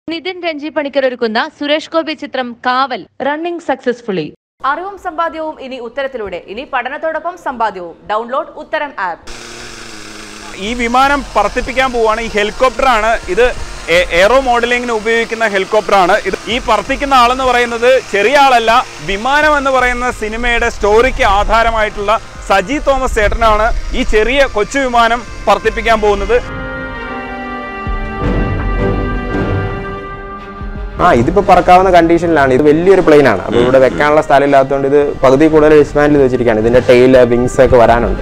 നിതിൻ രഞ്ജി പണിക്കർ ഒരുക്കുന്ന സുരേഷ് ഗോപി ചിത്രം കാവൽ റണ്ണിംഗ് സക്സസ്ഫുള്ളി അറിവും സമ്പാദ്യവും ഇനി ഉത്തരത്തിലൂടെ ഇനി പഠനത്തോടൊപ്പം സമ്പാദ്യവും ഡൗൺലോഡ് ഉത്തരം ആപ്പ് ഈ വിമാനം പറത്തിപ്പിക്കാൻ പോവുകയാണ് ഈ ഹെലികോപ്റ്റർ ആണ് ഇത് എ- എയറോ മോഡലിങ്ങിന് ഉപയോഗിക്കുന്ന ഹെലികോപ്റ്റർ ആണ് ഇത് ഈ പറത്തിക്കുന്ന ആളെന്ന് പറയുന്നത് ചെറിയ ആളല്ല വിമാനം എന്ന് പറയുന്ന സിനിമയുടെ സ്റ്റോറിക്ക് ആധാരമായിട്ടുള്ള സജി തോമസ് ചേട്ടനാണ് ഈ ചെറിയ കൊച്ചു വിമാനം പറത്തിപ്പിക്കാൻ പോകുന്നത് ആ ഇതിപ്പോ പറക്കാവുന്ന കണ്ടീഷനിലാണ് ഇത് വലിയൊരു പ്ലെയിൻ ആണ് അപ്പോൾ ഇവിടെ വെക്കാനുള്ള സ്ഥലം ഇല്ലാത്തതുകൊണ്ട് ഇത് പകുതി കൂടുതൽ ഡിസ്മാൻഡിൽ ചെയ്ത് വെച്ചിരിക്കുകയാണ് ഇതിന്റെ ടെയില് വിങ്സ് ഒക്കെ വരാനുണ്ട്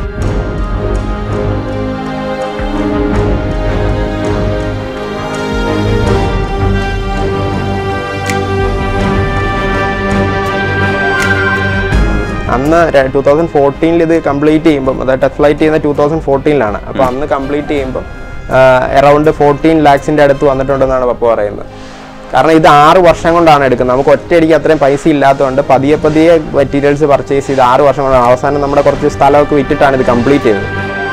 അന്ന് ടൂ തൗസൻഡ് ഫോർട്ടീനിൽ ഇത് കംപ്ലീറ്റ് ചെയ്യുമ്പം അതായത് ടെസ്റ്റ് ഫ്ലൈറ്റ് ചെയ്യുന്ന ടൂ തൗസൻഡ് ഫോർട്ടീനിലാണ് അപ്പോൾ അന്ന് കംപ്ലീറ്റ് ചെയ്യുമ്പം അറൗണ്ട് ഫോർട്ടീൻ ലാക്സിൻ്റെ അടുത്ത് വന്നിട്ടുണ്ടെന്നാണ് പപ്പ പറയുന്നത് കാരണം ഇത് ആറ് വർഷം കൊണ്ടാണ് എടുക്കുന്നത് നമുക്ക് ഒറ്റയടിക്ക് അത്രയും പൈസ ഇല്ലാത്തതുകൊണ്ട് പതിയെ പതിയെ മെറ്റീരിയൽസ് പർച്ചേസ് ചെയ്ത് ആറ് വർഷം കൊണ്ടാണ് അവസാനം നമ്മുടെ കുറച്ച് സ്ഥലമൊക്കെ വിറ്റിട്ടാണ് ഇത് കംപ്ലീറ്റ് ചെയ്തത്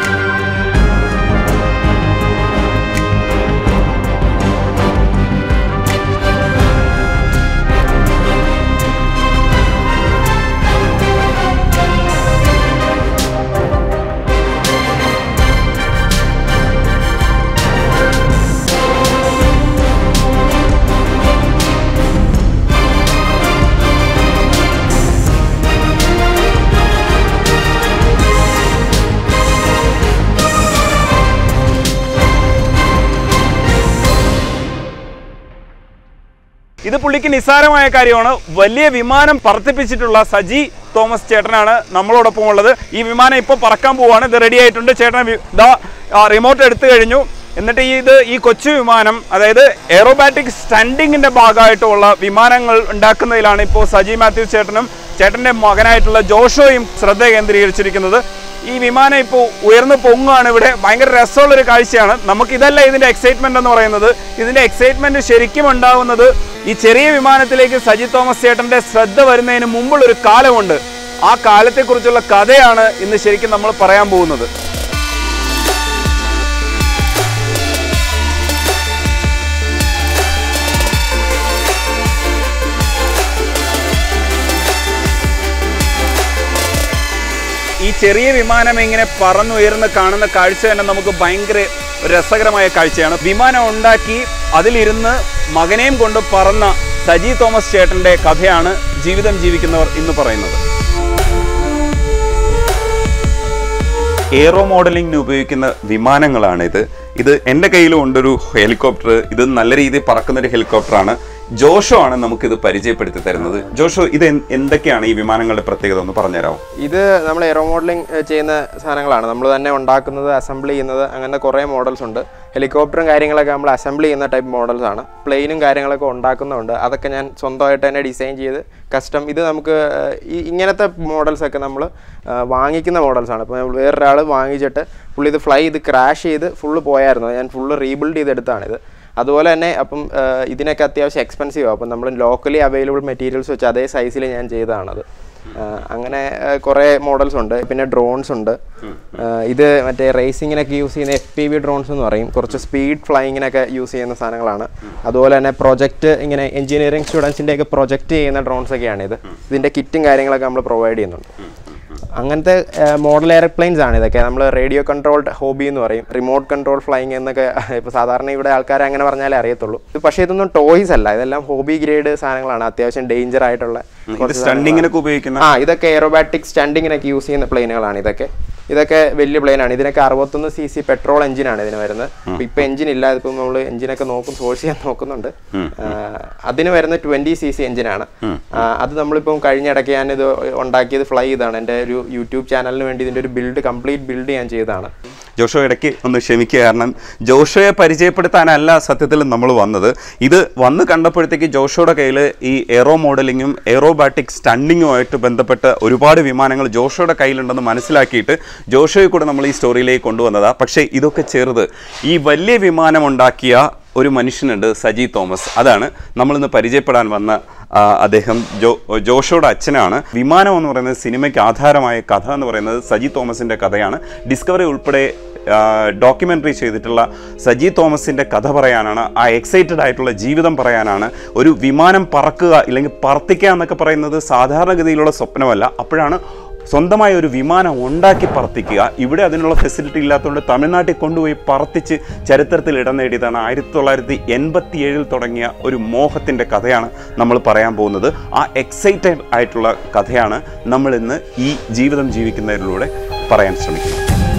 ഇത് പുള്ളിക്ക് നിസ്സാരമായ കാര്യമാണ് വലിയ വിമാനം പറത്തിപ്പിച്ചിട്ടുള്ള സജി തോമസ് ചേട്ടനാണ് നമ്മളോടൊപ്പം ഉള്ളത് ഈ വിമാനം ഇപ്പോൾ പറക്കാൻ പോവാണ് ഇത് റെഡി ആയിട്ടുണ്ട് ചേട്ടൻ വി- ദാ റിമോട്ട് എടുത്തു കഴിഞ്ഞു എന്നിട്ട് ഈ ഇത് ഈ കൊച്ചു വിമാനം അതായത് എയറോബാറ്റിക് സ്റ്റണ്ടിങ്ങിന്റെ ഭാഗമായിട്ടുള്ള വിമാനങ്ങൾ ഉണ്ടാക്കുന്നതിലാണ് ഇപ്പോൾ സജി മാത്യു ചേട്ടനും ചേട്ടന്റെ മകനായിട്ടുള്ള ജോഷോയും ശ്രദ്ധ കേന്ദ്രീകരിച്ചിരിക്കുന്നത് ഈ വിമാനം ഇപ്പോൾ ഉയർന്നു പൊങ്ങുകയാണ് ഇവിടെ ഭയങ്കര രസമുള്ള ഒരു കാഴ്ചയാണ് നമുക്ക് ഇതല്ല ഇതിന്റെ എക്സൈറ്റ്മെന്റ് എന്ന് പറയുന്നത് ഇതിന്റെ എക്സൈറ്റ്മെന്റ് ശരിക്കും ഉണ്ടാവുന്നത് ഈ ചെറിയ വിമാനത്തിലേക്ക് സജി തോമസ് ചേട്ടന്റെ ശ്രദ്ധ വരുന്നതിന് മുമ്പുള്ള ഒരു കാലമുണ്ട് ആ കാലത്തെക്കുറിച്ചുള്ള കഥയാണ് ഇന്ന് ശരിക്കും നമ്മൾ പറയാൻ പോകുന്നത് ഈ ചെറിയ വിമാനം ഇങ്ങനെ പറന്നുയർന്ന് കാണുന്ന കാഴ്ച തന്നെ നമുക്ക് ഭയങ്കര രസകരമായ കാഴ്ചയാണ് വിമാനം ഉണ്ടാക്കി അതിലിരുന്ന് മകനെയും കൊണ്ട് പറന്ന സജി തോമസ് ചേട്ടന്റെ കഥയാണ് ജീവിതം ജീവിക്കുന്നവർ ഇന്ന് പറയുന്നത് എയറോ മോഡലിംഗിന് ഉപയോഗിക്കുന്ന വിമാനങ്ങളാണിത് ഇത് എൻ്റെ കയ്യിലും ഉണ്ടൊരു ഹെലികോപ്റ്റർ ഇത് നല്ല രീതിയിൽ പറക്കുന്ന ഒരു ഹെലികോപ്റ്ററാണ് ജോഷോ ആണ് നമുക്കിത് പരിചയപ്പെടുത്തി തരുന്നത് ജോഷോ ഇത് എന്ത്- എന്തൊക്കെയാണ് ഈ വിമാനങ്ങളുടെ പ്രത്യേകത ഒന്ന് പറഞ്ഞുതരാമോ ഇത് നമ്മൾ എയറോ മോഡലിംഗ് ചെയ്യുന്ന സാധനങ്ങളാണ് നമ്മൾ തന്നെ ഉണ്ടാക്കുന്നത് അസംബിൾ ചെയ്യുന്നത് അങ്ങനെ കുറേ മോഡൽസ് ഉണ്ട് ഹെലികോപ്റ്ററും കാര്യങ്ങളൊക്കെ നമ്മൾ അസംബിൾ ചെയ്യുന്ന ടൈപ്പ് മോഡൽസ് ആണ് പ്ലെയിനും കാര്യങ്ങളൊക്കെ ഉണ്ടാക്കുന്നുണ്ട് അതൊക്കെ ഞാൻ സ്വന്തമായിട്ട് തന്നെ ഡിസൈൻ ചെയ്ത് കസ്റ്റം ഇത് നമുക്ക് ഏഹ്, ഈ ഇങ്ങനത്തെ മോഡൽസ് ഒക്കെ നമ്മൾ വാങ്ങിക്കുന്ന മോഡൽസ് ആണ് ഇപ്പോൾ വേറൊരാൾ വാങ്ങിച്ചിട്ട് പുള്ളി ഇത് ഫ്ലൈ ചെയ്ത് ക്രാഷ് ചെയ്ത് ഫുള്ള് പോയായിരുന്നു ഞാൻ ഫുള്ള് റീബിൽഡ് ചെയ്തെടുത്താണിത് അതുപോലെ തന്നെ അപ്പം ഏഹ്, ഇതിനൊക്കെ അത്യാവശ്യം എക്സ്പെൻസീവ് അപ്പം നമ്മൾ ലോക്കലി അവൈലബിൾ മെറ്റീരിയൽസ് വെച്ച് അതേ സൈസിൽ ഞാൻ ചെയ്തതാണത് ആഹ് അങ്ങനെ ആഹ് കുറേ മോഡൽസ് ഉണ്ട് പിന്നെ ഡ്രോൺസ് ഉണ്ട് ആഹ് ഇത് മറ്റേ റേസിങ്ങിനൊക്കെ യൂസ് ചെയ്യുന്ന എഫ് പി വി ഡ്രോൺസ് എന്ന് പറയും കുറച്ച് സ്പീഡ് ഫ്ലൈയിങ്ങിനൊക്കെ യൂസ് ചെയ്യുന്ന സാധനങ്ങളാണ് അതുപോലെ തന്നെ പ്രൊജക്റ്റ് ഇങ്ങനെ എഞ്ചിനീയറിംഗ് സ്റ്റുഡൻസിൻ്റെ ഒക്കെ പ്രൊജക്റ്റ് ചെയ്യുന്ന ഡ്രോൺസ് ഒക്കെയാണ് ഇത് ഇതിൻ്റെ കിറ്റും കാര്യങ്ങളൊക്കെ നമ്മൾ പ്രൊവൈഡ് ചെയ്യുന്നുണ്ട് അങ്ങനത്തെ മോഡൽ എയർപ്ലെയിൻസ് ആണ് ഇതൊക്കെ നമ്മൾ റേഡിയോ കൺട്രോൾഡ് ഹോബി എന്ന് പറയും റിമോട്ട് കൺട്രോൾ ഫ്ലൈയിങ് എന്നൊക്കെ ഇപ്പോൾ സാധാരണ ഇവിടെ ആൾക്കാർ അങ്ങനെ പറഞ്ഞാലേ അറിയത്തുള്ളൂ ഇത് പക്ഷേ ഇതൊന്നും ടോയ്സ് അല്ല ഇതെല്ലാം ഹോബി ഗ്രേഡ് സാധനങ്ങളാണ് അത്യാവശ്യം ഡേഞ്ചർ ആയിട്ടുള്ള ഇത് കുറച്ച് സ്റ്റണ്ടിങ്ങിനൊക്കെ ഉപയോഗിക്കുന്ന ആ ഇതൊക്കെ എയറോബാറ്റിക് സ്റ്റണ്ടിങ്ങിനൊക്കെ യൂസ് ചെയ്യുന്ന പ്ലെയിനുകളാണ് ഇതൊക്കെ ഇതൊക്കെ വലിയ പ്ലെയിനാണ് ഇതിനൊക്കെ അറുപത്തൊന്ന് സി സി പെട്രോൾ എഞ്ചിനാണ് ഇതിന് വരുന്നത് ഇപ്പൊ ഇപ്പൊ എഞ്ചിൻ ഇല്ല ഇപ്പം നമ്മൾ എഞ്ചിനൊക്കെ നോക്കും സോഴ്സ് ചെയ്യാൻ നോക്കുന്നുണ്ട് ആ, അതിന് വരുന്ന ട്വന്റി സി സി എഞ്ചിനാണ് അത് നമ്മളിപ്പം കഴിഞ്ഞ ഇടയ്ക്ക് ഞാൻ ഇത് ഉണ്ടാക്കിയത് ഫ്ലൈ ചെയ്താണ് എൻ്റെ ഒരു യൂട്യൂബ് ചാനലിന് വേണ്ടി ഇതിൻ്റെ ഒരു ബിൽഡ് കംപ്ലീറ്റ് ബിൽഡ് ഞാൻ ചെയ്തതാണ് ജോഷോ ഇടയ്ക്ക് ഒന്ന് ക്ഷമിക്കുക കാരണം ജോഷോയെ പരിചയപ്പെടുത്താനല്ല സത്യത്തിൽ നമ്മൾ വന്നത് ഇത് വന്ന് കണ്ടപ്പോഴത്തേക്ക് ജോഷോയുടെ കയ്യിൽ ഈ എയറോ മോഡലിങ്ങും എയറോബാറ്റിക് സ്റ്റണ്ടിങ്ങുമായിട്ട് ബന്ധപ്പെട്ട ഒരുപാട് വിമാനങ്ങൾ ജോഷോയുടെ കയ്യിലുണ്ടെന്ന് മനസ്സിലാക്കിയിട്ട് ജോഷോയെ കൂടെ നമ്മൾ ഈ സ്റ്റോറിയിലേക്ക് കൊണ്ടുവന്നതാണ് പക്ഷേ ഇതൊക്കെ ചേർത് ഈ വലിയ വിമാനം ഉണ്ടാക്കിയ ഒരു മനുഷ്യനുണ്ട് സജി തോമസ് അതാണ് നമ്മളിന്ന് പരിചയപ്പെടാൻ വന്ന ആ, അദ്ദേഹം ജോ ജോഷോയുടെ അച്ഛനാണ് വിമാനം എന്ന് പറയുന്നത് സിനിമയ്ക്ക് ആധാരമായ കഥ എന്ന് പറയുന്നത് സജി തോമസിൻ്റെ കഥയാണ് ഡിസ്കവറി ഉൾപ്പെടെ ഡോക്യുമെൻ്ററി ചെയ്തിട്ടുള്ള സജി തോമസിൻ്റെ കഥ പറയാനാണ് ആ എക്സൈറ്റഡ് ആയിട്ടുള്ള ജീവിതം പറയാനാണ് ഒരു വിമാനം പറക്കുക ഇല്ലെങ്കിൽ പറത്തിക്കുക എന്നൊക്കെ പറയുന്നത് സാധാരണഗതിയിലുള്ള സ്വപ്നമല്ല അപ്പോഴാണ് സ്വന്തമായ ഒരു വിമാനം ഉണ്ടാക്കി പറത്തിക്കുക ഇവിടെ അതിനുള്ള ഫെസിലിറ്റി ഇല്ലാത്തതുകൊണ്ട് തമിഴ്നാട്ടിൽ കൊണ്ടുപോയി പറത്തിച്ച് ചരിത്രത്തിൽ ഇടം നേടിയതാണ് ആയിരത്തി തൊള്ളായിരത്തി എൺപത്തി ഏഴിൽ തുടങ്ങിയ ഒരു മോഹത്തിൻ്റെ കഥയാണ് നമ്മൾ പറയാൻ പോകുന്നത് ആ എക്സൈറ്റഡ് ആയിട്ടുള്ള കഥയാണ് നമ്മൾ ഇന്ന് ഈ ജീവിതം ജീവിക്കുന്നതിലൂടെ പറയാൻ ശ്രമിക്കുന്നത്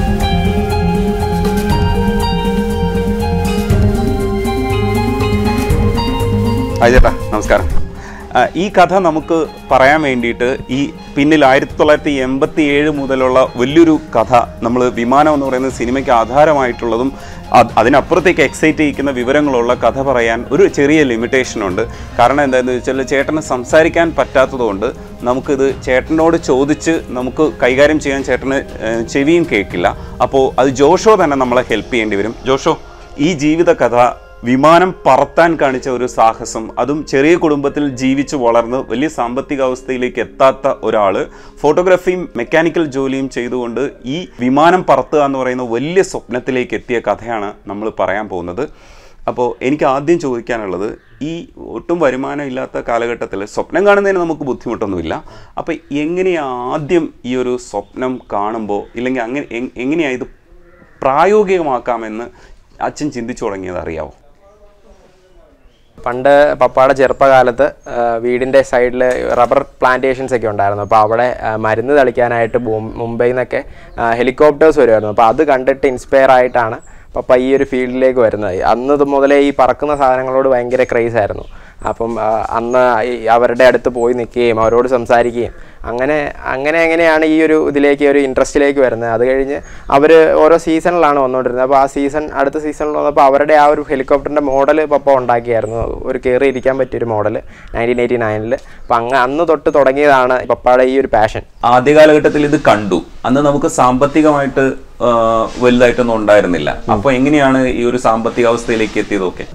ഹായ് ചേട്ടാ നമസ്കാരം ആ, ഈ കഥ നമുക്ക് പറയാൻ വേണ്ടിയിട്ട് ഈ പിന്നിൽ ആയിരത്തി തൊള്ളായിരത്തി എൺപത്തി ഏഴ് മുതലുള്ള വലിയൊരു കഥ നമ്മൾ വിമാനം എന്ന് പറയുന്ന സിനിമയ്ക്ക് ആധാരമായിട്ടുള്ളതും അത് അതിനപ്പുറത്തേക്ക് എക്സൈറ്റ് ചെയ്യിക്കുന്ന വിവരങ്ങളുള്ള കഥ പറയാൻ ഒരു ചെറിയ ലിമിറ്റേഷൻ ഉണ്ട് കാരണം എന്താണെന്ന് വെച്ചാൽ ചേട്ടന് സംസാരിക്കാൻ പറ്റാത്തതുകൊണ്ട് നമുക്കിത് ചേട്ടനോട് ചോദിച്ച് നമുക്ക് കൈകാര്യം ചെയ്യാൻ ചേട്ടന് ഏ, ചെവിയും കേൾക്കില്ല അപ്പോൾ അത് ജോഷോ തന്നെ നമ്മളെ ഹെൽപ്പ് ചെയ്യേണ്ടി വരും ജോഷോ ഈ ജീവിത കഥ വിമാനം പറത്താൻ കാണിച്ച ഒരു സാഹസം അതും ചെറിയ കുടുംബത്തിൽ ജീവിച്ചു വളർന്ന് വലിയ സാമ്പത്തിക അവസ്ഥയിലേക്ക് എത്താത്ത ഒരാൾ ഫോട്ടോഗ്രാഫിയും മെക്കാനിക്കൽ ജോലിയും ചെയ്തുകൊണ്ട് ഈ വിമാനം പറത്തുക എന്ന് പറയുന്ന വലിയ സ്വപ്നത്തിലേക്ക് എത്തിയ കഥയാണ് നമ്മൾ പറയാൻ പോകുന്നത് അപ്പോൾ എനിക്ക് ആദ്യം ചോദിക്കാനുള്ളത് ഈ ഒട്ടും വരുമാനം ഇല്ലാത്ത കാലഘട്ടത്തിൽ സ്വപ്നം കാണുന്നതിന് നമുക്ക് ബുദ്ധിമുട്ടൊന്നുമില്ല അപ്പോൾ എങ്ങനെയാണ് ആദ്യം ഈ ഒരു സ്വപ്നം കാണുമ്പോൾ ഇല്ലെങ്കിൽ അങ്ങനെ എങ്- എങ്ങനെയാണ് ഇത് പ്രായോഗികമാക്കാമെന്ന് അച്ഛൻ ചിന്തിച്ചു തുടങ്ങിയത് അറിയാവോ പണ്ട് പപ്പായുടെ ചെറുപ്പകാലത്ത് ആ, വീടിൻ്റെ സൈഡിൽ റബ്ബർ പ്ലാന്റേഷൻസ് ഒക്കെ ഉണ്ടായിരുന്നു അപ്പോൾ അവിടെ ആ, മരുന്ന് തളിക്കാനായിട്ട് ബോം- മുംബൈയിൽ നിന്നൊക്കെ ഹെലികോപ്റ്റേഴ്സ് വരുമായിരുന്നു അപ്പോൾ അത് കണ്ടിട്ട് ഇൻസ്പയർ ആയിട്ടാണ് പപ്പ ഈ ഒരു ഫീൽഡിലേക്ക് വരുന്നത് അന്ന് ഇത് മുതലേ ഈ പറക്കുന്ന സാധനങ്ങളോട് ഭയങ്കര ക്രേസ് ആയിരുന്നു അപ്പം ആ, അന്ന് ഈ അവരുടെ അടുത്ത് പോയി നിൽക്കുകയും അവരോട് സംസാരിക്കുകയും അങ്ങനെ അങ്ങനെ എങ്ങനെയാണ് ഈ ഒരു ഇതിലേക്ക് ഒരു ഇൻട്രസ്റ്റിലേക്ക് വരുന്നത് അത് കഴിഞ്ഞ് അവർ ഓരോ സീസണിലാണ് വന്നുകൊണ്ടിരുന്നത് അപ്പോൾ ആ സീസൺ അടുത്ത സീസണിൽ വന്നപ്പോൾ അവരുടെ ആ ഒരു ഹെലികോപ്റ്ററിൻ്റെ മോഡൽ പപ്പ ഉണ്ടാക്കിയായിരുന്നു ഒരു കയറി ഇരിക്കാൻ പറ്റിയൊരു മോഡൽ നയൻറ്റീൻ എയ്റ്റി നയനിൽ അപ്പം അങ്ങ് അന്ന് തൊട്ട് തുടങ്ങിയതാണ് പപ്പയുടെ ഈ ഒരു പാഷൻ ആദ്യ കാലഘട്ടത്തിൽ ഇത് കണ്ടു അന്ന് നമുക്ക് സാമ്പത്തികമായിട്ട് ആ, വലുതായിട്ടൊന്നും ഉണ്ടായിരുന്നില്ല അപ്പൊ എങ്ങനെയാണ് ഈ ഒരു സാമ്പത്തിക അവസ്ഥയിലേക്ക് എത്തിയതൊക്കെ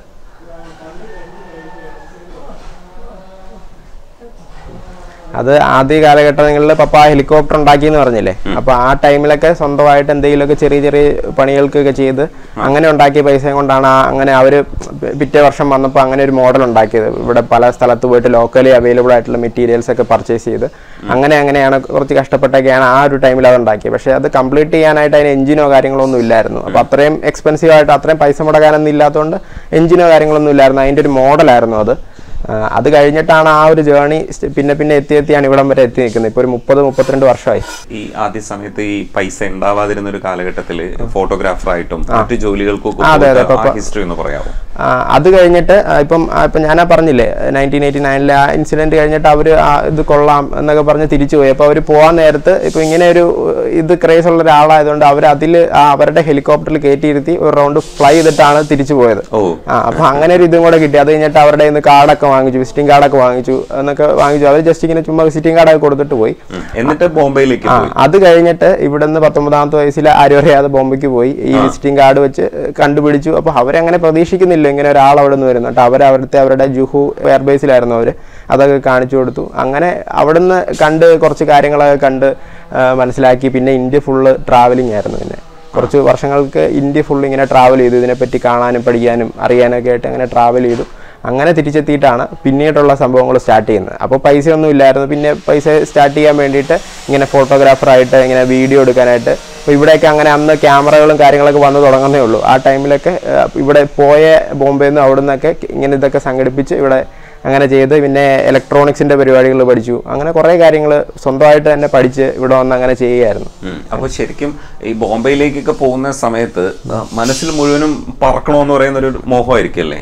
അത് ആദ്യ കാലഘട്ടങ്ങളിൽ പപ്പ ഹെലികോപ്റ്റർ ഉണ്ടാക്കി എന്ന് പറഞ്ഞില്ലേ അപ്പൊ ആ ടൈമിലൊക്കെ സ്വന്തമായിട്ട് എന്തെങ്കിലുമൊക്കെ ചെറിയ ചെറിയ പണികൾക്കൊക്കെ ചെയ്ത് അങ്ങനെ ഉണ്ടാക്കിയ പൈസ കൊണ്ടാണ് ആ അങ്ങനെ അവര് പിറ്റേ വർഷം വന്നപ്പോൾ അങ്ങനെ ഒരു മോഡൽ ഉണ്ടാക്കിയത് ഇവിടെ പല സ്ഥലത്ത് പോയിട്ട് ലോക്കലി അവൈലബിൾ ആയിട്ടുള്ള മെറ്റീരിയൽസ് ഒക്കെ പർച്ചേസ് ചെയ്ത് അങ്ങനെ അങ്ങനെയാണ് കുറച്ച് കഷ്ടപ്പെട്ടൊക്കെയാണ് ആ ഒരു ടൈമിൽ അത് ഉണ്ടാക്കിയത് പക്ഷേ അത് കംപ്ലീറ്റ് ചെയ്യാനായിട്ട് അതിന് എഞ്ചിനോ കാര്യങ്ങളോ ഒന്നും ഇല്ലായിരുന്നു അപ്പോൾ അത്രയും എക്സ്പെൻസീവ് ആയിട്ട് അത്രയും പൈസ മുടക്കാനൊന്നും ഇല്ലാത്തതുകൊണ്ട് എഞ്ചിനോ കാര്യങ്ങളൊന്നും ഇല്ലായിരുന്നു അതിൻ്റെ ഒരു മോഡലായിരുന്നു അത് ആ, അത് കഴിഞ്ഞിട്ടാണ് ആ ഒരു ജേണി പിന്നെ പിന്നെ എത്തി എത്തിയാണ് ഇവിടം വരെ എത്തി നിൽക്കുന്നത് ഇപ്പോൾ ഒരു മുപ്പത് മുപ്പത്തിരണ്ട് വർഷമായി ഈ ആദ്യ സമയത്ത് ഈ പൈസ ഉണ്ടാവാതിരുന്ന ഒരു കാലഘട്ടത്തിൽ ഫോട്ടോഗ്രാഫറായിട്ടും മറ്റു ജോലികൾക്കും ഒക്കെ അതെ, അതെ, പോയിട്ട് ആ പപ്പ- ഹിസ്റ്ററി ഒന്ന് പറയാമോ ആ, അത് കഴിഞ്ഞിട്ട് ആ, ഇപ്പം ആ, ഇപ്പം ഞാനാ പറഞ്ഞില്ലേ നയൻറ്റീൻ എയ്റ്റി നയനിലെ ആ ഇൻസിഡന്റ് കഴിഞ്ഞിട്ട് അവർ ഇത് കൊള്ളാം എന്നൊക്കെ പറഞ്ഞ് തിരിച്ചു പോയി അപ്പോൾ അവർ പോകാൻ നേരത്ത് ഇപ്പം ഇങ്ങനെ ഒരു ഏഹ്, ഇത് ക്രേസ് ഉള്ള ഒരാളായതുകൊണ്ട് അവർ അതിൽ അവരുടെ ഹെലികോപ്റ്ററിൽ കയറ്റിയിരുത്തി ഒരു റൗണ്ട് ഫ്ലൈ ചെയ്തിട്ടാണ് തിരിച്ചു പോയത് ഓ ആ അപ്പൊ അങ്ങനെ ഒരു ഇതും കൂടെ കിട്ടി അത് കഴിഞ്ഞിട്ട് അവരുടെ കയ്യിൽ നിന്ന് കാർഡൊക്കെ വാങ്ങിച്ചു വിസിറ്റിംഗ് കാർഡൊക്കെ വാങ്ങിച്ചു എന്നൊക്കെ വാങ്ങിച്ചു അവർ ജസ്റ്റ് ഇങ്ങനെ ചുമ്മാ വിസിറ്റിംഗ് കാർഡൊക്കെ കൊടുത്തിട്ട് പോയി ഉം. എന്നിട്ട് ബോംബെയിലേക്ക് ആ പോയി അത് കഴിഞ്ഞിട്ട് ഇവിടുന്ന് പത്തൊമ്പതാമത്തെ വയസ്സിൽ ആരും അറിയാതെ ബോംബെക്ക് പോയി ഈ വിസിറ്റിംഗ് കാർഡ് വെച്ച് കണ്ടുപിടിച്ചു അപ്പോൾ അവരങ്ങനെ പ്രതീക്ഷിക്കുന്നില്ല ഇങ്ങനെ ഒരാൾ അവിടെ നിന്ന് വരുന്നു കേട്ടോ അവർ അവിടുത്തെ അവരുടെ ജുഹു എയർബേസിലായിരുന്നു അവർ അതൊക്കെ കാണിച്ചു കൊടുത്തു അങ്ങനെ അവിടുന്ന് കണ്ട് കുറച്ച് കാര്യങ്ങളൊക്കെ കണ്ട് ആ, മനസ്സിലാക്കി പിന്നെ ഇന്ത്യ ഫുള്ള് ട്രാവലിംഗ് ആയിരുന്നു പിന്നെ കുറച്ച് വർഷങ്ങൾക്ക് ഇന്ത്യ ഫുൾ ഇങ്ങനെ ട്രാവൽ ചെയ്തു ഇതിനെപ്പറ്റി കാണാനും പഠിക്കാനും അറിയാനൊക്കെ ആയിട്ട് അങ്ങനെ ട്രാവൽ ചെയ്തു അങ്ങനെ തിരിച്ചെത്തിയിട്ടാണ് പിന്നീടുള്ള സംഭവങ്ങൾ സ്റ്റാർട്ട് ചെയ്യുന്നത് അപ്പോൾ പൈസ ഒന്നും ഇല്ലായിരുന്നു പിന്നെ പൈസ സ്റ്റാർട്ട് ചെയ്യാൻ വേണ്ടിയിട്ട് ഇങ്ങനെ ഫോട്ടോഗ്രാഫറായിട്ട് ഇങ്ങനെ വീഡിയോ എടുക്കാനായിട്ട് അപ്പോൾ ഇവിടെയൊക്കെ അങ്ങനെ അന്ന് ക്യാമറകളും കാര്യങ്ങളൊക്കെ വന്ന് തുടങ്ങുന്നേ ഉള്ളൂ ആ ടൈമിലൊക്കെ ആ, ഇവിടെ പോയ ബോംബെയിൽ നിന്ന് അവിടെ നിന്നൊക്കെ ഇങ്ങനെ ഇതൊക്കെ സംഘടിപ്പിച്ച് ഇവിടെ അങ്ങനെ ചെയ്ത് പിന്നെ ഇലക്ട്രോണിക്സിൻ്റെ പരിപാടികൾ പഠിച്ചു അങ്ങനെ കുറേ കാര്യങ്ങൾ സ്വന്തമായിട്ട് തന്നെ പഠിച്ച് ഇവിടെ വന്ന് അങ്ങനെ ചെയ്യുകയായിരുന്നു ഉം. അപ്പൊ ശരിക്കും ഈ ബോംബെയിലേക്കൊക്കെ പോകുന്ന സമയത്ത് ആ, മനസ്സിൽ മുഴുവനും പറക്കണമെന്ന് പറയുന്ന ഒരു മോഹമായിരിക്കും അല്ലേ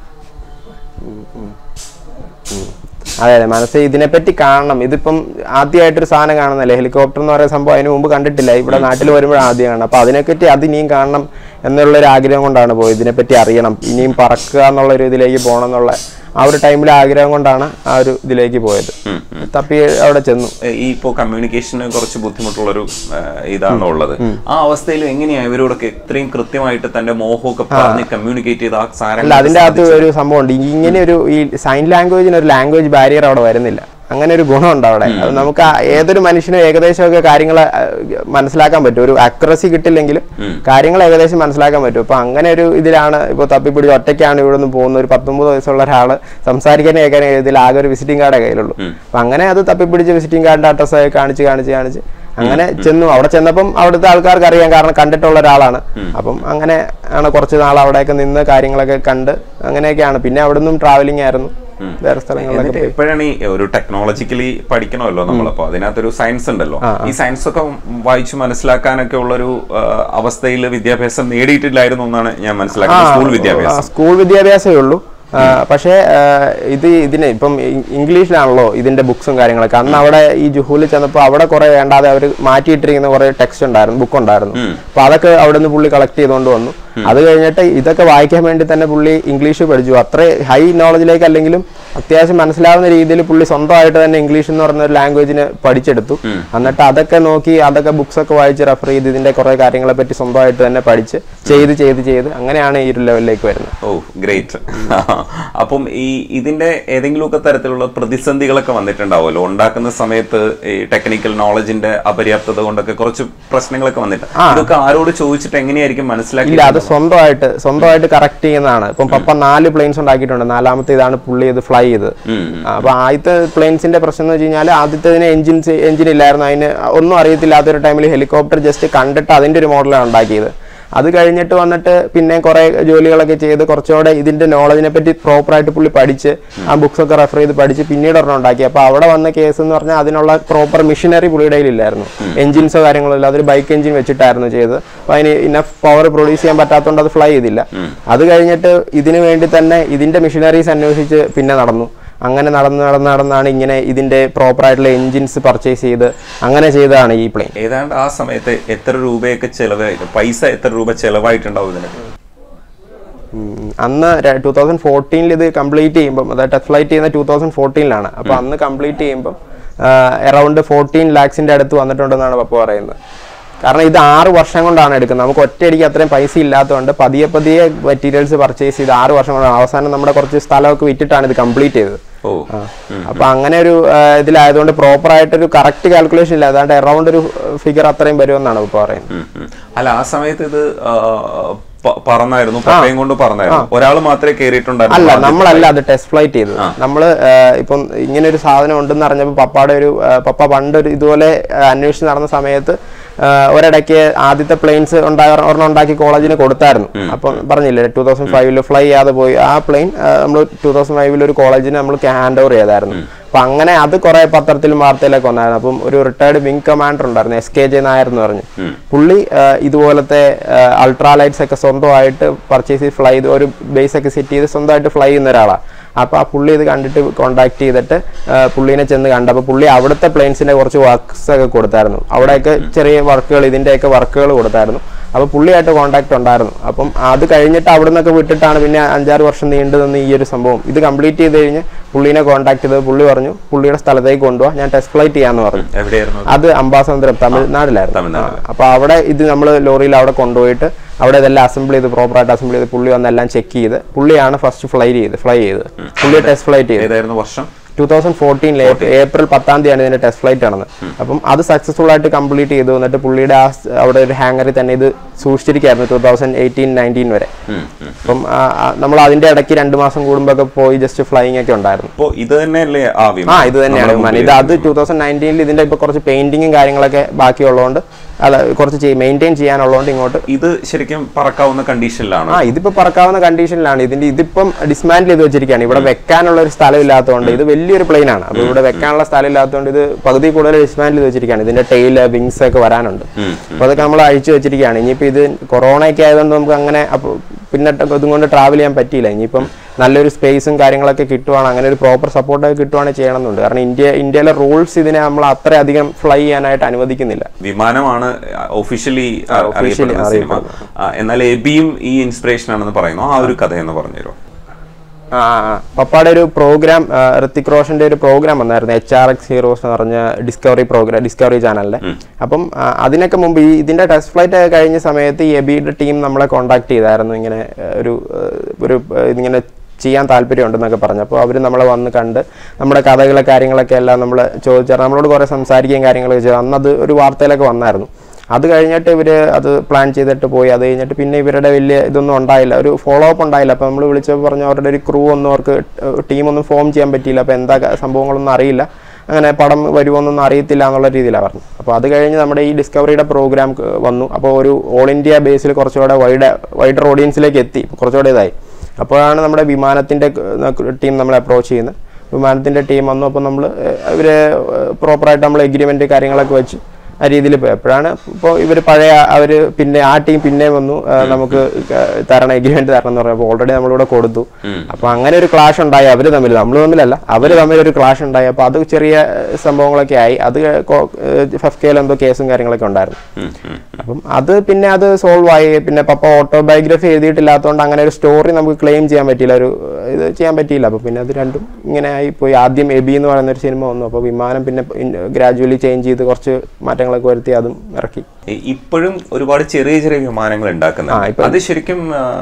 അതെ അതെ മനസ്സിൽ ഇതിനെപ്പറ്റി കാണണം ഇതിപ്പം ആദ്യമായിട്ടൊരു സാധനം കാണുന്നല്ലേ ഹെലികോപ്റ്റർ എന്ന് പറയുന്ന സംഭവം അതിന് മുമ്പ് കണ്ടിട്ടില്ല ഇവിടെ നാട്ടിൽ വരുമ്പോഴാണ് ആദ്യം കാണുന്നത് അപ്പോൾ അതിനെപ്പറ്റി അത് ഇനിയും കാണണം എന്നുള്ളൊരു ആഗ്രഹം കൊണ്ടാണ് പോയത് ഇതിനെപ്പറ്റി അറിയണം ഇനിയും പറക്കുക എന്നുള്ള ഒരു ഇതിലേക്ക് പോകണം എന്നുള്ള ആ ഒരു ടൈമിലെ ആഗ്രഹം കൊണ്ടാണ് ആ ഒരു ഇതിലേക്ക് പോയത് തപ്പി അവിടെ ചെന്നു ഏ, ഈ ഇപ്പോൾ കമ്മ്യൂണിക്കേഷന് കുറച്ച് ബുദ്ധിമുട്ടുള്ളൊരു ആ, ഇതാണ് ഉള്ളത് ആ അവസ്ഥയിൽ എങ്ങനെയാ ഇവരോടൊക്കെ ഇത്രയും കൃത്യമായിട്ട് തന്റെ മോഹമൊക്കെ പറഞ്ഞ് കമ്മ്യൂണിക്കേറ്റ് ചെയ്ത് ആ അല്ല അതിൻ്റെ സാധനം അകത്ത് ഒരു സംഭവമുണ്ട് ഇങ്ങനെ ഒരു ഈ സൈൻ ലാംഗ്വേജിന് ഒരു ലാംഗ്വേജ് ബാരിയർ അവിടെ വരുന്നില്ല അങ്ങനെ ഒരു ഗുണമുണ്ട് അവിടെ അത് നമുക്ക് ആ ഏതൊരു മനുഷ്യനും ഏകദേശമൊക്കെ കാര്യങ്ങൾ മനസ്സിലാക്കാൻ പറ്റും ഒരു അക്യുറസി കിട്ടില്ലെങ്കിലും കാര്യങ്ങൾ ഏകദേശം മനസ്സിലാക്കാൻ പറ്റും അപ്പൊ അങ്ങനെ ഒരു ഇതിലാണ് ഇപ്പോൾ തപ്പിപ്പിടിച്ച് ഒറ്റയ്ക്കാണ് ഇവിടെ നിന്ന് പോകുന്ന ഒരു പത്തൊമ്പത് വയസ്സുള്ള ഒരാള് സംസാരിക്കാൻ കേൾക്കാൻ ഇതിൽ ആകെ ഒരു വിസിറ്റിംഗ് കാർഡേ കയ്യിലുള്ളൂ അപ്പൊ അങ്ങനെ അത് തപ്പിപ്പിടിച്ച് വിസിറ്റിംഗ് കാർഡിന്റെ അഡ്രസ്സ് ഒക്കെ കാണിച്ച് കാണിച്ച് കാണിച്ച് അങ്ങനെ ചെന്നു അവിടെ ചെന്നപ്പം അവിടുത്തെ ആൾക്കാർക്ക് അറിയാം കാരണം കണ്ടിട്ടുള്ള ഒരാളാണ് അപ്പം അങ്ങനെ ആണ് കുറച്ച് നാൾ അവിടെയൊക്കെ നിന്ന് കാര്യങ്ങളൊക്കെ കണ്ട് അങ്ങനെയൊക്കെയാണ് പിന്നെ അവിടെ നിന്നും ട്രാവലിംഗ് ആയിരുന്നു വേറെ സ്ഥലങ്ങളിലൊക്കെ എന്നിട്ട് പോയി എപ്പോഴാണ് ഈ ഒരു ടെക്നോളജിക്കലി പഠിക്കണമല്ലോ നമ്മളപ്പോ അതിനകത്തൊരു സയൻസ് ഉണ്ടല്ലോ ഈ സയൻസ് ഒക്കെ വായിച്ചു മനസ്സിലാക്കാനൊക്കെ ഉള്ളൊരു അവസ്ഥയിൽ വിദ്യാഭ്യാസം നേടിയിട്ടില്ലായിരുന്നു എന്നാണ് ഞാൻ മനസ്സിലാക്കുന്നത് സ്കൂൾ വിദ്യാഭ്യാസം സ്കൂൾ വിദ്യാഭ്യാസമേ ഉള്ളൂ ആ, പക്ഷേ ആ, ഇത് ഇതിന് ഇപ്പം ഇ- ഇംഗ്ലീഷിലാണല്ലോ ഇതിന്റെ ബുക്സും കാര്യങ്ങളൊക്കെ അന്ന് അവിടെ ഈ ജുഹൂലിൽ ചെന്നപ്പോൾ അവിടെ കുറെ വേണ്ടാതെ അവർ മാറ്റിയിട്ടിരിക്കുന്ന കുറെ ടെക്സ്റ്റ് ഉണ്ടായിരുന്നു ബുക്ക് ഉണ്ടായിരുന്നു അപ്പൊ അതൊക്കെ അവിടെ നിന്ന് പുള്ളി കളക്ട് ചെയ്തുകൊണ്ട് വന്നു അത് കഴിഞ്ഞിട്ട് ഇതൊക്കെ വായിക്കാൻ വേണ്ടി തന്നെ പുള്ളി ഇംഗ്ലീഷ് പഠിച്ചു അത്ര ഹൈ നോളജിലേക്ക് അല്ലെങ്കിലും അത്യാവശ്യം മനസ്സിലാവുന്ന രീതിയിൽ പുള്ളി സ്വന്തമായിട്ട് തന്നെ ഇംഗ്ലീഷ് എന്ന് പറയുന്ന ഒരു ലാംഗ്വേജിന് പഠിച്ചെടുത്തു എന്നിട്ട് അതൊക്കെ നോക്കി അതൊക്കെ ബുക്സ് ഒക്കെ വായിച്ച് റെഫർ ചെയ്ത് ഇതിന്റെ കുറെ കാര്യങ്ങളെ പറ്റി സ്വന്തമായിട്ട് തന്നെ പഠിച്ച് ചെയ്ത് ചെയ്ത് ചെയ്ത് അങ്ങനെയാണ് ഈ ഒരു ലെവലിലേക്ക് വരുന്നത് ഓ ഗ്രേറ്റ് അപ്പം ഈ ഇതിന്റെ ഏതെങ്കിലുമൊക്കെ തരത്തിലുള്ള പ്രതിസന്ധികളൊക്കെ വന്നിട്ടുണ്ടാവുമല്ലോ ഉണ്ടാക്കുന്ന സമയത്ത് ഈ ടെക്നിക്കൽ നോളജിന്റെ അപര്യാപ്തത കൊണ്ടൊക്കെ കുറച്ച് പ്രശ്നങ്ങളൊക്കെ വന്നിട്ട് ഇതൊക്കെ ആരോട് ചോദിച്ചിട്ട് എങ്ങനെയായിരിക്കും മനസ്സിലാക്കി ഇല്ല അത് സ്വന്തമായിട്ട് സ്വന്തമായിട്ട് കറക്റ്റ് ചെയ്യുന്നതാണ് ഇപ്പം പപ്പ നാല് പ്ലെയിൻസ് ഉണ്ടാക്കിയിട്ടുണ്ട് നാലാമത്തെ ഇതാണ് പുള്ളി ഇത് ഫ്ലൈ ചെയ്ത് അപ്പൊ ആദ്യത്തെ പ്ലെയിൻസിന്റെ പ്രശ്നം എന്ന് വെച്ച് കഴിഞ്ഞാൽ ആദ്യത്തെ എഞ്ചിൻസ് എഞ്ചിൻ ഇല്ലായിരുന്നു അതിന് ഒന്നും അറിയത്തില്ലാത്ത ഒരു ടൈമിൽ ഹെലികോപ്റ്റർ ജസ്റ്റ് കണ്ടിട്ട് അതിന്റെ ഒരു മോഡലാണ് ഉണ്ടാക്കിയത് അത് കഴിഞ്ഞിട്ട് വന്നിട്ട് പിന്നെ കുറെ ജോലികളൊക്കെ ചെയ്ത് കുറച്ചുകൂടെ ഇതിന്റെ നോളജിനെ പറ്റി പ്രോപ്പറായിട്ട് പുള്ളി പഠിച്ച് ആ ബുക്സ് ഒക്കെ റെഫർ ചെയ്ത് പഠിച്ച് പിന്നീട് ഒരെണ്ണം ഉണ്ടാക്കി അപ്പൊ അവിടെ വന്ന കേസ് എന്ന് പറഞ്ഞാൽ അതിനുള്ള പ്രോപ്പർ മിഷനറി പുള്ളിയുടെ കയ്യിലില്ലായിരുന്നു എഞ്ചിൻസോ കാര്യങ്ങളോ ഇല്ല അതൊരു ബൈക്ക് എഞ്ചിൻ വെച്ചിട്ടായിരുന്നു ചെയ്തത് അപ്പൊ അതിന് ഇനഫ് പവർ പ്രൊഡ്യൂസ് ചെയ്യാൻ പറ്റാത്തതുകൊണ്ട് അത് ഫ്ലൈ ചെയ്തില്ല അത് കഴിഞ്ഞിട്ട് ഇതിനു വേണ്ടി തന്നെ ഇതിന്റെ മിഷനറീസ് അന്വേഷിച്ച് പിന്നെ നടന്നു അങ്ങനെ നടന്ന് നടന്ന് നടന്നാണ് ഇങ്ങനെ ഇതിന്റെ പ്രോപ്പർ ആയിട്ടുള്ള എഞ്ചിൻസ് പർച്ചേസ് ചെയ്ത് അങ്ങനെ ചെയ്തതാണ് ഈ പ്ലെയിൻ ഏതാണ്ട് ആ സമയത്ത് എത്ര രൂപയൊക്കെ ചെലവായിട്ട് പൈസ എത്ര രൂപ ചെലവായിട്ടുണ്ടാവും ഇതിന് ഉം. അന്ന് ടൂ തൗസൻഡ് ഫോർട്ടീനിൽ ഇത് കംപ്ലീറ്റ് ചെയ്യുമ്പം അതായത് ടെസ്റ്റ് ഫ്ലൈറ്റ് ചെയ്യുന്ന ടൂ തൗസൻഡ് ഫോർട്ടീനിലാണ് അപ്പോൾ അന്ന് കംപ്ലീറ്റ് ചെയ്യുമ്പം അറൗണ്ട് ഫോർട്ടീൻ ലാക്സിന്റെ അടുത്ത് വന്നിട്ടുണ്ടെന്നാണ് പപ്പ പറയുന്നത് കാരണം ഇത് ആറ് വർഷം കൊണ്ടാണ് എടുക്കുന്നത് നമുക്ക് ഒറ്റയടിക്ക് അത്രയും പൈസ ഇല്ലാത്തതുകൊണ്ട് പതിയെ പതിയെ മെറ്റീരിയൽസ് പർച്ചേസ് ചെയ്ത് ആറ് വർഷം കൊണ്ടാണ് അവസാനം നമ്മുടെ കുറച്ച് സ്ഥലമൊക്കെ വിറ്റിട്ടാണ് ഇത് കംപ്ലീറ്റ് ചെയ്തത് ഓ അപ്പൊ അങ്ങനെ ഒരു ആ, ഇതിലായതുകൊണ്ട് പ്രോപ്പർ ആയിട്ടൊരു കറക്റ്റ് കാൽക്കുലേഷൻ ഇല്ല അതാണ്ട് അറൗണ്ട് ഒരു ഫിഗർ അത്രയും വരുമെന്നാണ് ഇപ്പൊ പറയുന്നത് ഉം, ഉം. അല്ല ആ സമയത്ത് ഇത് ആ, പ- പറന്നായിരുന്നു പപ്പയും കൊണ്ട് പറന്നായിരുന്നു ഒരാൾ മാത്രമേ കേറിയിട്ടുണ്ടായിരുന്നു അല്ല ആദ്യത്തെ നമ്മളല്ല അത് ടെസ്റ്റ് ഫ്ലൈറ്റ് ചെയ്തത് നമ്മള് ആ, ഇപ്പം ഇങ്ങനെ ഒരു സാധനം ഉണ്ടെന്ന് അറിഞ്ഞപ്പോൾ പപ്പയുടെ ഒരു ആ, പപ്പ പണ്ട് ഒരു ഇതുപോലെ ആ, അന്വേഷിച്ച് നടന്ന സമയത്ത് ആ, ഒരിടയ്ക്ക് ആദ്യത്തെ പ്ലെയിൻസ് ഒരെണ്ണം ഉണ്ടാക്കി കോളേജിന് കൊടുത്തായിരുന്നു അപ്പം പറഞ്ഞില്ലേ ടൂ തൗസൻഡ് ഫൈവില് ഫ്ലൈ ചെയ്യാതെ പോയി ആ പ്ലെയിൻ നമ്മൾ ടൂ തൗസൻഡ് ഫൈവിൽ ഒരു കോളേജിന് നമ്മൾ ഹാൻഡ് ഓവർ ചെയ്തായിരുന്നു അപ്പൊ അങ്ങനെ അത് കുറെ പത്രത്തിലും വാർത്തയിലൊക്കെ വന്നായിരുന്നു അപ്പം ഒരു റിട്ടയർഡ് വിംഗ് കമാൻഡർ ഉണ്ടായിരുന്നു എസ് കെ ജെ നായർ എന്ന് പറഞ്ഞു പുള്ളി ആ, ഇതുപോലത്തെ അൾട്രാലൈറ്റ്സ് ഒക്കെ സ്വന്തമായിട്ട് പർച്ചേസ് ചെയ്ത് ഫ്ലൈ ചെയ്ത് ഒരു ബേസ് ഒക്കെ സെറ്റ് ചെയ്ത് സ്വന്തമായിട്ട് ഫ്ലൈ ചെയ്യുന്ന ഒരാളാണ് അപ്പോൾ ആ പുള്ളി ഇത് കണ്ടിട്ട് കോണ്ടാക്ട് ചെയ്തിട്ട് ആ, പുള്ളീനെ ചെന്ന് കണ്ടപ്പോൾ പുള്ളി അവിടുത്തെ പ്ലെയിൻസിന്റെ കുറച്ച് വർക്ക്സ് ഒക്കെ കൊടുത്തായിരുന്നു അവിടെയൊക്കെ ചെറിയ വർക്കുകൾ ഇതിന്റെയൊക്കെ വർക്കുകൾ കൊടുത്തായിരുന്നു അപ്പോൾ പുള്ളിയായിട്ട് കോണ്ടാക്ട് ഉണ്ടായിരുന്നു അപ്പം അത് കഴിഞ്ഞിട്ട് അവിടെ നിന്നൊക്കെ വിട്ടിട്ടാണ് പിന്നെ അഞ്ചാറ് വർഷം നീണ്ടു നിന്ന് ഈ ഒരു സംഭവം ഇത് കംപ്ലീറ്റ് ചെയ്ത് കഴിഞ്ഞ് പുള്ളീനെ കോണ്ടാക്ട് ചെയ്തത് പുള്ളി പറഞ്ഞു പുള്ളിയുടെ സ്ഥലത്തേക്ക് കൊണ്ടുപോകാം ഞാൻ ടെസ്റ്റ് ഫ്ലൈറ്റ് ചെയ്യാന്ന് പറഞ്ഞു എവിടെയായിരുന്നു അത്? അത് അംബാസമുദ്രം തമിഴ്നാട്ടിലായിരുന്നു തമിഴ്നാട്ടില്. ആ, അപ്പൊ അവിടെ ഇത് നമ്മൾ ലോറിയിൽ അവിടെ കൊണ്ടുപോയിട്ട് അവിടെ ഇതെല്ലാം അസംബിൾ ചെയ്ത് പ്രോപ്പറായിട്ട് അസംബിൾ ചെയ്ത് പുള്ളി വന്ന് എല്ലാം ചെക്ക് ചെയ്ത് പുള്ളിയാണ് ഫസ്റ്റ് ഫ്ലൈ ചെയ്ത് ഫ്ലൈ ചെയ്ത് പുള്ളി ടെസ്റ്റ് ഫ്ലൈറ്റ് ചെയ്ത് ഏതായിരുന്നു വർഷം ടൂ തൗസൻഡ് ഫോർട്ടീനിലെ ഏപ്രിൽ പത്താം തീയതിയാണ് ഇതിന്റെ ടെസ്റ്റ് ഫ്ലൈറ്റ് നടന്നത് അപ്പം അത് സക്സസ്ഫുൾ ആയിട്ട് കംപ്ലീറ്റ് ചെയ്തു എന്നിട്ട് പുള്ളിയുടെ ആ സ് അവിടെ ഒരു ഹാങ്ങറിൽ തന്നെ ഇത് സൂക്ഷിച്ചിരിക്കുകയായിരുന്നു ടൂ തൗസൻഡ് എയ്റ്റീൻ നയൻറ്റീൻ വരെ അപ്പം നമ്മൾ അതിന്റെ ഇടയ്ക്ക് രണ്ട് മാസം കൂടുമ്പോൾ ഒക്കെ പോയി ജസ്റ്റ് ഫ്ലൈയിങ് ഒക്കെ ഉണ്ടായിരുന്നു അപ്പോ ഇത് തന്നെയല്ലേ ആ ആ വിമാനം ഇത് തന്നെയാണ് നമ്മുടെ വിമാനം മുമ്പിൽ ഇത് അത് ടൂ തൗസൻഡ് നയൻറ്റീനിൽ ഇതിന്റെ ഇപ്പൊ കുറച്ച് പെയിന്റിങ്ങും കാര്യങ്ങളൊക്കെ ബാക്കിയുള്ളതുകൊണ്ട് അല്ല കുറച്ച് മെയിൻറ്റെയിൻ ചെയ്യാനുള്ളതുകൊണ്ട് ഇങ്ങോട്ട് ഇത് ശരിക്കും പറക്കാവുന്ന കണ്ടീഷനിലാണ് ആ ഇതിപ്പോ പറക്കാവുന്ന കണ്ടീഷനിലാണ് ഇതിന്റെ ഇതിപ്പം ഡിസ്മാൻഡിൽ ചെയ്ത് വെച്ചിരിക്കുകയാണ് ഇവിടെ വെക്കാനുള്ള ഒരു സ്ഥലം ഇല്ലാത്തതുകൊണ്ട് ഇത് വലിയൊരു പ്ലെയിൻ ആണ് അപ്പൊ ഇവിടെ വെക്കാനുള്ള സ്ഥലം ഇല്ലാത്തതുകൊണ്ട് ഇത് പകുതി കൂടുതൽ ഡിസ്മാൻഡിൽ ചെയ്ത് വെച്ചിരിക്കുകയാണ് ഇതിന്റെ ടെയില് വിങ്സ് ഒക്കെ വരാനുണ്ട് അപ്പൊ അതൊക്കെ നമ്മൾ അഴിച്ചു വെച്ചിരിക്കുകയാണ് ഇനിയിപ്പോ ഇത് കൊറോണ ഒക്കെ ആയതുകൊണ്ട് നമുക്ക് അങ്ങനെ അപ്പൊ പിന്നെ ഇതും കൊണ്ട് ട്രാവൽ ചെയ്യാൻ പറ്റിയില്ല ഇനിയിപ്പം നല്ലൊരു സ്പേസും കാര്യങ്ങളൊക്കെ കിട്ടുവാണ് അങ്ങനെ ഒരു പ്രോപ്പർ സപ്പോർട്ടൊക്കെ കിട്ടുവാണെങ്കിൽ ചെയ്യണമെന്നുണ്ട് കാരണം ഇന്ത്യ ഇന്ത്യയിലെ റൂൾസ് ഇതിനെ നമ്മൾ അത്രയധികം ഫ്ലൈ ചെയ്യാനായിട്ട് അനുവദിക്കുന്നില്ല വിമാനമാണ് ഒഫീഷ്യലി officially അറിയപ്പെടുന്ന സിനിമ ആ, എന്നാൽ എബിയും ഈ ഇൻസ്പിറേഷൻ ആണെന്ന് പറയുന്നു ആ ഒരു കഥ എന്ന് പറഞ്ഞുതരുമോ ആ ആ. പപ്പായുടെ ഒരു പ്രോഗ്രാം ഋത്തിക് റോഷന്റെ ഒരു പ്രോഗ്രാം വന്നായിരുന്നു എച്ച് ആർ എക്സ് ഹീറോസ് എന്ന് പറഞ്ഞ ഡിസ്കവറി പ്രോഗ്രാം ഡിസ്കവറി ചാനലിലെ അപ്പം ആ, അതിനൊക്കെ മുമ്പ് ഈ ഇതിന്റെ ടെസ്റ്റ് ഫ്ലൈറ്റ് ഒക്കെ കഴിഞ്ഞ സമയത്ത് ഈ എബിയുടെ ടീം നമ്മളെ കോൺടാക്ട് ചെയ്തായിരുന്നു ഇങ്ങനെ ആ, ഒരു ആ, ഒരു ആ, ഇതിങ്ങനെ ചെയ്യാൻ താല്പര്യമുണ്ടെന്നൊക്കെ പറഞ്ഞു അപ്പോൾ അവർ നമ്മളെ വന്ന് കണ്ട് നമ്മുടെ കഥകളെ കാര്യങ്ങളൊക്കെ എല്ലാം നമ്മൾ ചോദിച്ചാൽ നമ്മളോട് കുറേ സംസാരിക്കുകയും കാര്യങ്ങളൊക്കെ ചെയ്തു അന്നത് ഒരു വാർത്തയിലൊക്കെ വന്നായിരുന്നു അത് കഴിഞ്ഞിട്ട് ഇവർ അത് പ്ലാൻ ചെയ്തിട്ട് പോയി അത് കഴിഞ്ഞിട്ട് പിന്നെ ഇവരുടെ വലിയ ഇതൊന്നും ഉണ്ടായില്ല ഒരു ഫോളോ അപ്പ് ഉണ്ടായില്ല അപ്പോൾ നമ്മൾ വിളിച്ചപ്പോൾ പറഞ്ഞു അവരുടെ ഒരു ക്രൂ ഒന്നും അവർക്ക് ടീമൊന്നും ഫോം ചെയ്യാൻ പറ്റിയില്ല അപ്പോൾ എന്താ ക- സംഭവങ്ങളൊന്നും അറിയില്ല അങ്ങനെ പടം വരുമോന്നൊന്നും അറിയത്തില്ല എന്നുള്ള രീതിയിലാണ് പറഞ്ഞു അപ്പോൾ അത് കഴിഞ്ഞ് നമ്മുടെ ഈ ഡിസ്കവറിയുടെ പ്രോഗ്രാം വന്നു അപ്പോൾ ഒരു ഓൾ ഇന്ത്യ ബേസിൽ കുറച്ചുകൂടെ വൈഡ് വൈഡർ ഓഡിയൻസിലേക്ക് എത്തി കുറച്ചുകൂടെ ഇതായി അപ്പോഴാണ് നമ്മുടെ വിമാനത്തിൻ്റെ ടീം നമ്മളെ അപ്രോച്ച് ചെയ്യുന്നത് വിമാനത്തിൻ്റെ ടീം വന്നു അപ്പോൾ നമ്മൾ ഇവർ പ്രോപ്പറായിട്ട് നമ്മൾ എഗ്രിമെൻറ്റ് കാര്യങ്ങളൊക്കെ വെച്ച് ആ രീതിയിൽ പോയി അപ്പോഴാണ് ഇപ്പോൾ ഇവർ പഴയ അവർ പിന്നെ ആ ടീം പിന്നെ വന്നു ആ, നമുക്ക് ക- തരണം എഗ്രിമെന്റ് തരണം എന്ന് പറഞ്ഞപ്പോൾ ഓൾറെഡി നമ്മളിവിടെ കൊടുത്തു അപ്പോൾ അങ്ങനെ ഒരു ക്ലാഷ് ഉണ്ടായി അവർ തമ്മിൽ നമ്മൾ തമ്മിലല്ല അവർ തമ്മിൽ ഒരു ക്ലാഷ് ഉണ്ടായി അപ്പോൾ അത് ചെറിയ ഏഹ്, സംഭവങ്ങളൊക്കെ ആയി അത് ഫെഫ്കയിൽ എന്തോ കേസും കാര്യങ്ങളൊക്കെ ഉണ്ടായിരുന്നു അപ്പം അത് പിന്നെ അത് സോൾവ് ആയി പിന്നെ പപ്പ ഓട്ടോബയോഗ്രഫി എഴുതിയിട്ടില്ലാത്തതുകൊണ്ട് അങ്ങനെ ഒരു സ്റ്റോറി നമുക്ക് ക്ലെയിം ചെയ്യാൻ പറ്റിയില്ല ഒരു ഇത് ചെയ്യാൻ പറ്റിയില്ല അപ്പോൾ പിന്നെ അത് രണ്ടും ഇങ്ങനെ ആയി പോയി ആദ്യം എബി എന്ന് പറയുന്ന ഒരു സിനിമ വന്നു അപ്പോൾ വിമാനം പിന്നെ ഗ്രാജുവലി ചേഞ്ച് ചെയ്ത് കുറച്ച് മാറ്റങ്ങളൊക്കെ വരുത്തി അതും ഇറക്കി ഇ- ഇപ്പോഴും ഒരുപാട് ചെറിയ ചെറിയ വിമാനങ്ങൾ ആ, ഉണ്ടാക്കുന്നുണ്ട് ഇപ്പൊ- അത് ശരിക്കും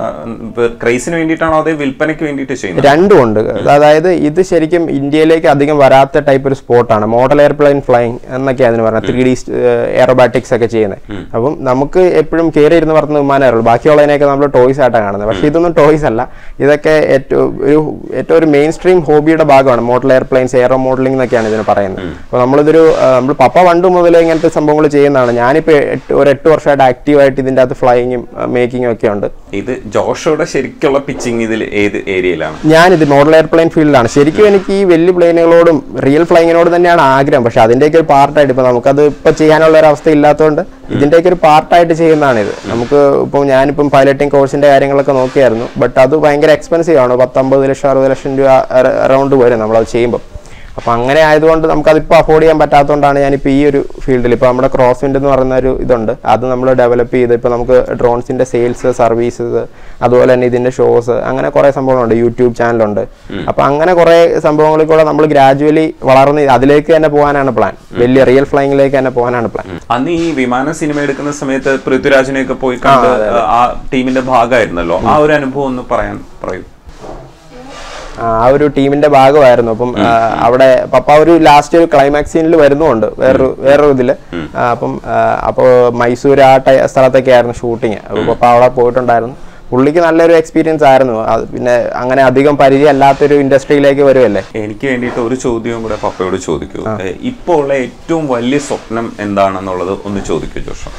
ക്രൈസിന് വേണ്ടിയിട്ടാണോ അതോ വിൽപ്പനയ്ക്ക് വേണ്ടിയിട്ട് ചെയ്യുന്നത് രണ്ടും ഉണ്ട് അതായത് ഇത് ശരിക്കും ഇന്ത്യയിലേക്ക് അധികം വരാത്ത ടൈപ്പ് ഒരു സ്പോർട്ടാണ് മോഡൽ എയർപ്ലെയിൻ ഫ്ലൈങ് എന്നൊക്കെ അതിന് പറഞ്ഞത് ത്രീ ഡി എയറോബാറ്റിക്സ് ഒക്കെ ചെയ്യുന്നത് അപ്പം നമുക്ക് എപ്പോഴും കയറി ഇരുന്ന് പറഞ്ഞ വിമാനമേ ബാക്കിയുള്ളതിനെയൊക്കെ നമ്മൾ ടോയ്സ് ആയിട്ടാണ് കാണുന്നത് പക്ഷേ ഇതൊന്നും ടോയ്സ് അല്ല ഇതൊക്കെ ഏറ്റവും ഒരു ഏറ്റവും ഒരു മെയിൻ സ്ട്രീം ഹോബിയുടെ ഭാഗമാണ് മോഡൽ എയർപ്ലെയിൻസ് എയറോ മോഡലിംഗ് എന്നൊക്കെയാണ് ഇതിന് പറയുന്നത് അപ്പോൾ നമ്മളിതൊരു നമ്മൾ പപ്പ പണ്ട് മുതലേ ഇങ്ങനത്തെ സംഭവങ്ങൾ ചെയ്യുന്നതാണ് ഞാനിപ്പോൾ എട്ട് ഒരു എട്ട് വർഷമായിട്ട് ആക്റ്റീവായിട്ട് ഇതിൻ്റെ അകത്ത് ഫ്ലൈയിങ്ങും മേക്കിങ്ങും ഒക്കെ ഉണ്ട് ഇത് ജോഷോയുടെ ശരിക്കുള്ള പിച്ചിങ് ഇതിൽ ഏത് ഏരിയയിലാണ് ഞാനിത് മോഡൽ എയർപ്ലെയിൻ ഫീൽഡിലാണ് ശരിക്കും എനിക്ക് ഈ വലിയ പ്ലെയിനുകളോടും റിയൽ ഫ്ലൈങ്ങിനോട് തന്നെയാണ് ആഗ്രഹം പക്ഷെ അതിൻ്റെയൊക്കെ ഒരു പാർട്ടായിട്ട് ഇപ്പൊ നമുക്കത് ഇപ്പൊ ചെയ്യാനുള്ള ഒരു അവസ്ഥ ഇല്ലാത്തതുകൊണ്ട് ഇതിൻ്റെയൊക്കെ ഒരു പാർട്ടായിട്ട് ചെയ്യുന്നതാണിത് നമുക്ക് ഇപ്പോൾ ഞാനിപ്പം പൈലറ്റിംഗ് കോഴ്സിന്റെ കാര്യങ്ങളൊക്കെ നോക്കിയായിരുന്നു ബട്ട് അത് ഭയങ്കര എക്സ്പെൻസീവ് ആണ് പത്തൊമ്പത് ലക്ഷം അറുപത് ലക്ഷം രൂപ അറൗണ്ട് വരും നമ്മളത് ചെയ്യുമ്പോൾ അപ്പോൾ അങ്ങനെ ആയതുകൊണ്ട് നമുക്കതിപ്പോൾ അഫോർഡ് ചെയ്യാൻ പറ്റാത്തതുകൊണ്ടാണ് ഞാനിപ്പോൾ ഈ ഒരു ഫീൽഡിൽ ഇപ്പോൾ നമ്മുടെ ക്രോസ് വിൻഡ് എന്ന് പറയുന്ന ഒരു ഇതുണ്ട് അത് നമ്മൾ ഡെവലപ്പ് ചെയ്ത് ഇപ്പോൾ നമുക്ക് ഡ്രോൺസിന്റെ സെയിൽസ് സർവീസസ് അതുപോലെ തന്നെ ഇതിന്റെ ഷോസ് അങ്ങനെ കുറേ സംഭവങ്ങളുണ്ട് യൂട്യൂബ് ചാനലുണ്ട് അപ്പോൾ അങ്ങനെ കുറേ സംഭവങ്ങളിൽ കൂടെ നമ്മൾ ഗ്രാജുവലി വളർന്ന് അതിലേക്ക് തന്നെ പോകാനാണ് പ്ലാൻ വലിയ റിയൽ ഫ്ലൈങ്ങിലേക്ക് തന്നെ പോകാനാണ് പ്ലാൻ അന്ന് ഈ വിമാന സിനിമ എടുക്കുന്ന സമയത്ത് പൃഥ്വിരാജിനെയൊക്കെ പോയി കണ്ട് ആ ടീമിന്റെ ഭാഗമായിരുന്നല്ലോ ആ ഒരു അനുഭവം ഒന്ന് പറയാൻ പറയൂ ആ ആ ഒരു ടീമിന്റെ ഭാഗമായിരുന്നു അപ്പം ആ, അവിടെ പപ്പ ഒരു ലാസ്റ്റ് ഒരു ക്ലൈമാക്സ് സീനിൽ വരുന്നുണ്ട് വേറൊരു വേറൊരു ഇതില് ആ, അപ്പം ആ, അപ്പോൾ മൈസൂർ ആ ടൈ സ്ഥലത്തൊക്കെ ആയിരുന്നു ഷൂട്ടിങ് അപ്പോൾ പപ്പ അവിടെ പോയിട്ടുണ്ടായിരുന്നു പുള്ളിക്ക് നല്ലൊരു എക്സ്പീരിയൻസ് ആയിരുന്നു അത് പിന്നെ അങ്ങനെ അധികം പരിചയം അല്ലാത്തൊരു ഇൻഡസ്ട്രിയിലേക്ക് വരുമല്ലേ എനിക്ക് വേണ്ടിയിട്ട് ഒരു ചോദ്യവും കൂടെ പപ്പയോട് ചോദിക്കൂ ഏ, ഇപ്പോൾ ഉള്ള ഏറ്റവും വലിയ സ്വപ്നം എന്താണെന്നുള്ളത് ഒന്ന് ചോദിക്കൂ ജോഷോ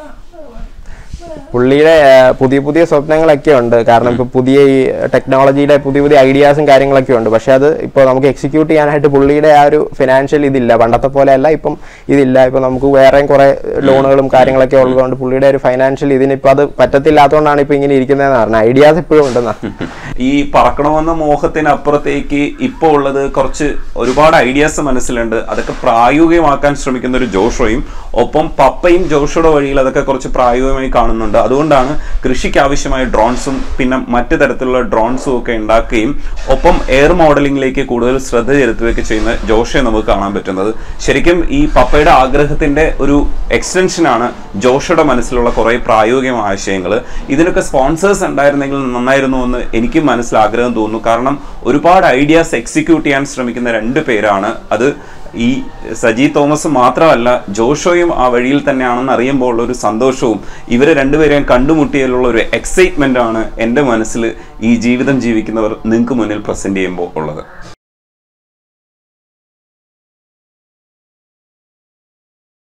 പുള്ളിയുടെ ആ, പുതിയ പുതിയ സ്വപ്നങ്ങളൊക്കെ ഉണ്ട് കാരണം ഇപ്പൊ പുതിയ ഈ ടെക്നോളജിയുടെ പുതിയ പുതിയ ഐഡിയാസും കാര്യങ്ങളൊക്കെ ഉണ്ട് പക്ഷെ അത് ഇപ്പോൾ നമുക്ക് എക്സിക്യൂട്ട് ചെയ്യാനായിട്ട് പുള്ളിയുടെ ആ ഒരു ഫിനാൻഷ്യൽ ഇതില്ല പണ്ടത്തെ പോലെ അല്ല ഇപ്പം ഇതില്ല ഇപ്പൊ നമുക്ക് വേറെയും കുറെ ലോണുകളും കാര്യങ്ങളൊക്കെ ഉള്ളതുകൊണ്ട് പുള്ളിയുടെ ഒരു ഫൈനാൻഷ്യൽ ഇതിനിപ്പോൾ അത് പറ്റത്തില്ലാത്തതുകൊണ്ടാണ് ഇപ്പൊ ഇങ്ങനെ ഇരിക്കുന്നതെന്ന് പറഞ്ഞത് ഐഡിയാസ് ഇപ്പോഴും ഉണ്ടെന്നാ ഈ പറക്കണമെന്ന മോഹത്തിനപ്പുറത്തേക്ക് ഇപ്പോൾ ഉള്ളത് കുറച്ച് ഒരുപാട് ഐഡിയാസ് മനസ്സിലുണ്ട് അതൊക്കെ പ്രായോഗികമാക്കാൻ ശ്രമിക്കുന്ന ഒരു ജോഷോയും ഒപ്പം പപ്പയും ജോഷോയുടെ വഴിയിൽ അതൊക്കെ കുറച്ച് പ്രായോഗികമായി കാണുന്നുണ്ട് അതുകൊണ്ടാണ് കൃഷിക്ക് ആവശ്യമായ ഡ്രോൺസും പിന്നെ മറ്റു തരത്തിലുള്ള ഡ്രോൺസും ഒക്കെ ഉണ്ടാക്കുകയും ഒപ്പം എയർ മോഡലിംഗിലേക്ക് കൂടുതൽ ശ്രദ്ധ ചെലുത്തുകയൊക്കെ ചെയ്യുന്ന ജോഷയെ നമുക്ക് കാണാൻ പറ്റുന്നത് ശരിക്കും ഈ പപ്പയുടെ ആഗ്രഹത്തിന്റെ ഒരു എക്സ്റ്റൻഷനാണ് ജോഷയുടെ മനസ്സിലുള്ള കുറെ പ്രായോഗിക ആശയങ്ങൾ ഇതിനൊക്കെ സ്പോൺസേഴ്സ് ഉണ്ടായിരുന്നെങ്കിൽ നന്നായിരുന്നു എന്ന് എനിക്ക് മനസ്സിൽ ആഗ്രഹം തോന്നുന്നു കാരണം ഒരുപാട് ഐഡിയാസ് എക്സിക്യൂട്ട് ചെയ്യാൻ ശ്രമിക്കുന്ന രണ്ട് പേരാണ് അത് ഈ സജി തോമസ് മാത്രമല്ല ജോഷോയും ആ വഴിയിൽ തന്നെയാണെന്ന് അറിയുമ്പോൾ ഉള്ള ഒരു സന്തോഷവും ഇവരെ രണ്ടുപേരെയും കണ്ടുമുട്ടിയതിലുള്ള ഒരു എക്സൈറ്റ്മെന്റ് ആണ് എൻ്റെ മനസ്സിൽ ഈ ജീവിതം ജീവിക്കുന്നവർ നിങ്ങൾക്ക് മുന്നിൽ പ്രസന്റ് ചെയ്യുമ്പോൾ ഉള്ളത്